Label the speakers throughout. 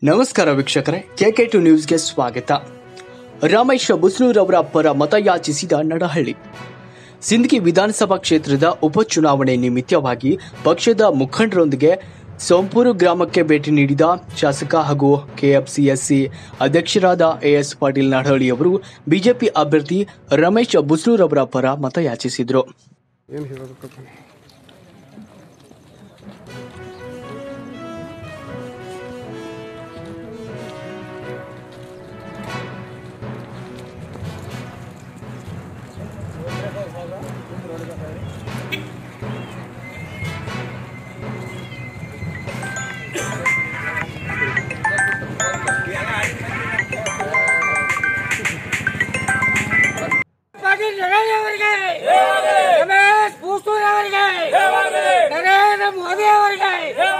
Speaker 1: ನಮಸ್ಕಾರ ವೀಕ್ಷಕರೇ K K to ನ್ಯೂಸ್ಗೆ ಸ್ವಾಗತ ರಮೇಶ್ ಬುಸ್ನೂರವರ ಪರ ಮತಯಾಚಿಸಿದ ನಡಹಳ್ಳಿ ಸಿಂದಗಿ ವಿಧಾನಸಭಾ ಕ್ಷೇತ್ರದ ಉಪಚುನಾವಣೆ ನಿಮಿತ್ತವಾಗಿ ಪಕ್ಷದ ಮುಖಂಡರೊಂದಿಗೆ ಸೋಂಪೂರು ಗ್ರಾಮಕ್ಕೆ ಭೇಟಿ ನೀಡಿದ ಶಾಸಕ ಹಾಗೂ ಕೆಎಫ್ಸಿಎಸ್ಸಿ ಅಧ್ಯಕ್ಷರಾದ ಎಎಸ್ ಪಾಟೀಲ್ ನಡಹಳ್ಳಿ ಅವರು ಬಿಜೆಪಿ ಅಭ್ಯರ್ಥಿ ರಮೇಶ್ ಬುಸ್ನೂರವರ ಪರ ಮತಯಾಚಿಸಿದರು
Speaker 2: ಏನು ಹೇಳಬೇಕಪ್ಪ
Speaker 3: ಪಾಟೀಲ್ ನರೇಂದ್ರ ಅವರಿಗೆ ರಮೇಶ್ ಪೂಸ್ತೂರ್ ಅವರಿಗೆ ನರೇಂದ್ರ ಮೋದಿ ಅವರಿಗೆ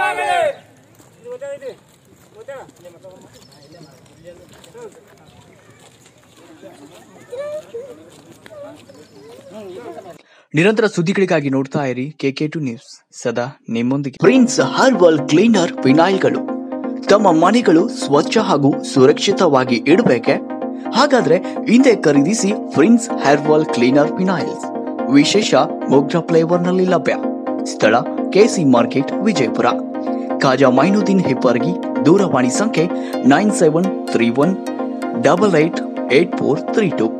Speaker 1: ನಿರಂತರ ಸುದ್ದಿಗಳಿಗಾಗಿ ನೋಡ್ತಾ ಇರಿ ಕೆಕೆ ಟು ನ್ಯೂಸ್ ಸದಾ ನಿಮ್ಮೊಂದಿಗೆ ಪ್ರಿನ್ಸ್ ಹರ್ಬಲ್ ಕ್ಲೀನರ್ ವಿನಾಯಿಲ್ಗಳು ತಮ್ಮ ಮನೆಗಳು ಸ್ವಚ್ಛ ಹಾಗೂ ಸುರಕ್ಷಿತವಾಗಿ ಇಡಬೇಕೆ ಹಾಗಾದ್ರೆ ಹಿಂದೆ ಖರೀದಿಸಿ ಪ್ರಿನ್ಸ್ ಹೇರ್ಬಲ್ ಕ್ಲೀನರ್ ವಿನಾಯಿಲ್ಸ್ ವಿಶೇಷ ಮುಗ್ಧ ಫ್ಲೇವರ್ನಲ್ಲಿ ಲಭ್ಯ ಸ್ಥಳ ಕೆಸಿ ಮಾರ್ಕೆಟ್ ವಿಜಯಪುರ ಖಾಜಾ ಮೈನುದ್ದೀನ್ ಹೆಬ್ಬಾರ್ಗಿ ದೂರವಾಣಿ ಸಂಖ್ಯೆ nine seven three one double eight eight four three to